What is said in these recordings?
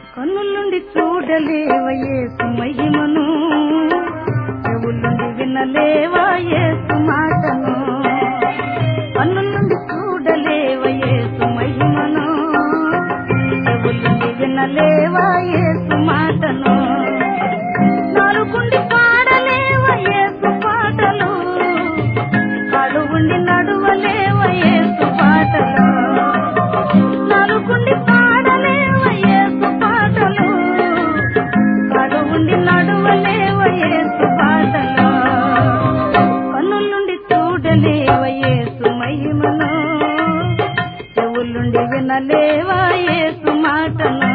కన్నులుండి చూడలేవా యేసు మహిమను చెవులుండి వినలేవా యేసు మాటను కన్నులుండి చూడలేవా యేసు మహిమను చెవులుండి వినలేవా యేసు మాటను నలుగుండి పాడలేవా యేసు పాటలు కడుగుండి నడువలేవా యేసు పాటలు నలుగుండి పాడలేవా యేసు పాటలు కడుగుండి నడువలేవా యేసు పాటలు కన్నులుండి చూడలేవా యేసు మహిమను చెవులుండి వినలేవా యేసు మాటను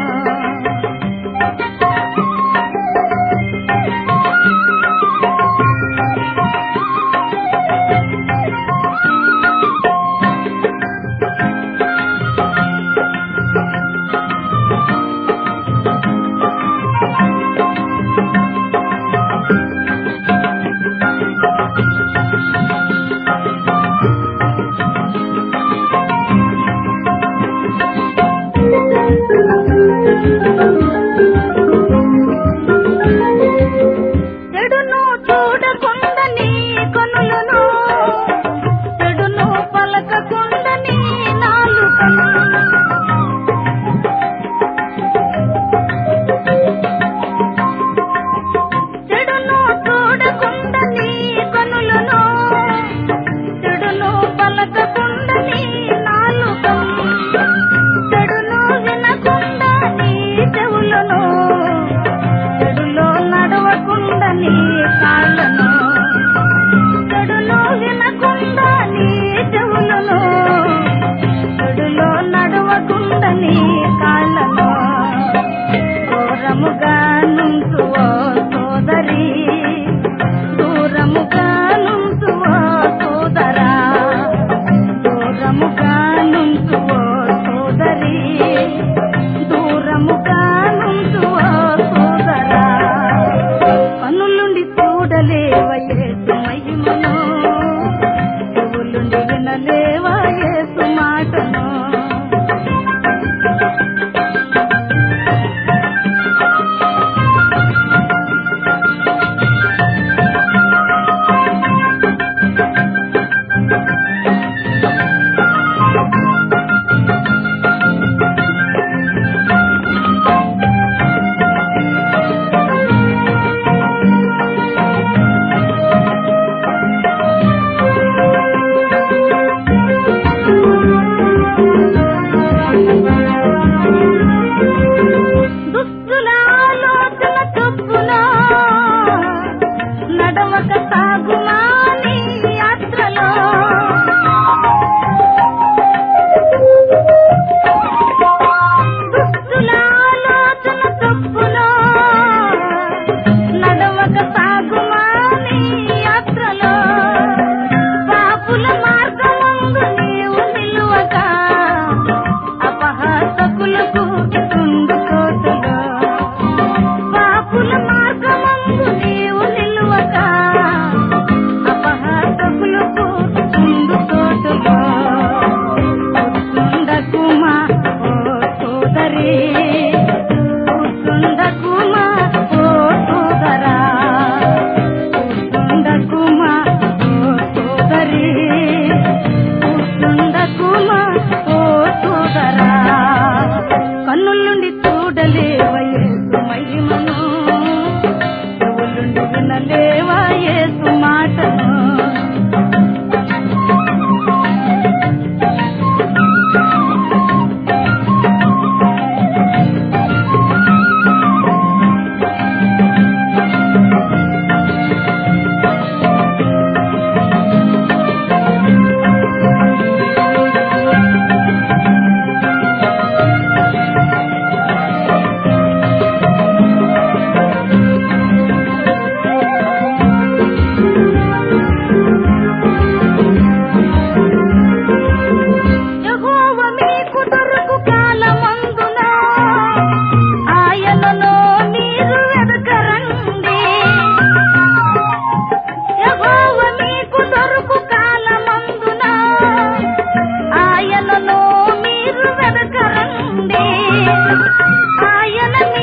చెడును చూడకుందని కనులను చెడును పలకకుందని నాలుకను చెడును చూడకుందని కనులను చెడును పలకకుందని నాలుకను చెడును వినకుండా నీ చెవులను చెడులో నడవకుండా నీ కాళ్ళను చెడులో వినకుండా నీ చెవులను చెడులో నడవకుండా నీ కాళ్ళను దూరముగా నుంచు ఓ సోదరి దూరముగా నుంచు ఓ సోదరా దూరముగా నుంచు ఓ సోదరి దూరముగా నుంచు ఓ సోదరా కన్నులుండి చూడలేవా యేసు మహిమను చెవులుండి వినలేవా యేసు మాటను దుష్టుల ఆలోచన చొప్పున నడవక సాగుమా నీ యాత్రలో దుష్టుల ఆలోచన చొప్పున నడవక సాగుమా నీ యాత్రలో పాపుల మార్గమందు నీవు నిలువక అపహాసకులకు తుండు కోటలో పాపుల మార్గమందు నీవు నిలువక అపహాసకులకు తుండు కోటలో కూర్చుండకుమా ఓ సోదరి కూర్చుండకుమా ఓ సోదరా కూర్చుండకుమా ఓ సోదరి కూర్చుండకుమా ఓ సోదరా కన్నులుండి చూడలేవా యేసు మహిమను చెవులుండి వినలేవా యేసు మాటను యెహోవ మీకు దొరకు కాలమందున ఆయనను మీరు వెదకరండి యెహోవ మీకు దొరకు కాలమందున ఆయనను మీరు వెదకరండి ఆయన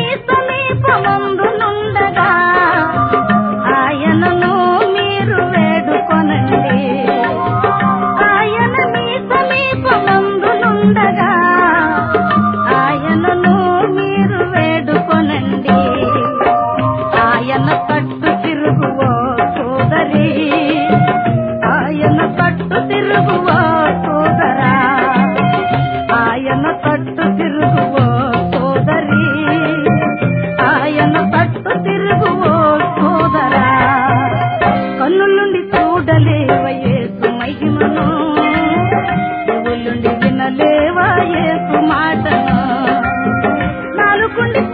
వినలేవా యేసు మాటను నాలుగుండి